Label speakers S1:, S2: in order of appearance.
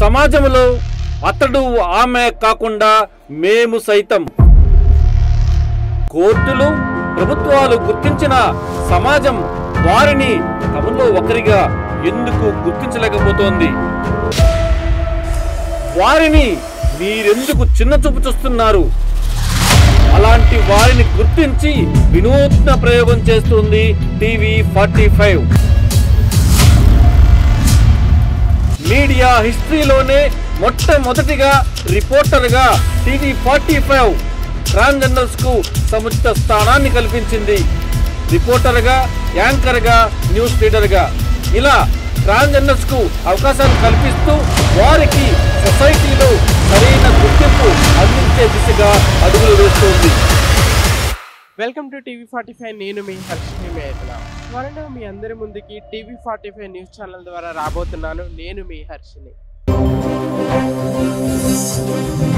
S1: సమాజంలో అతడు ఆమె కాకుండా మేము సైతం కోర్టులు ప్రభుత్వాలు గుర్తించిన సమాజం వారిని తమలో ఒకరిగా ఎందుకు గుర్తించలేకపోతోంది వారిని మీరెందుకు చిన్న చూపు చూస్తున్నారు అలాంటి వారిని గుర్తించి వినూత్న ప్రయోగం చేస్తుంది టీవీ ఫార్టీ ఫైవ్ మీడియా హిస్టరీలోనే మొట్టమొదటిగా రిపోర్టర్గా టీవీ ఫార్టీ ఫైవ్ ట్రాన్స్జెండర్స్ కు సముచిత స్థానాన్ని కల్పించింది రిపోర్టర్గా యాంకర్గా న్యూస్ రీడర్గా ఇలా ట్రాన్స్జెండర్స్ కు అవకాశాలు కల్పిస్తూ వారికి సొసైటీలో సరైన గుర్తింపు అందించే దిశగా అడుగులు వేస్తోంది
S2: welcome to TV forty five నేను మీ హర్షిని మేతన త్వరలో మీ అందరి ముందుకి TV forty five news channel ద్వారా రాబోతున్నాను నేను మీ హర్షిని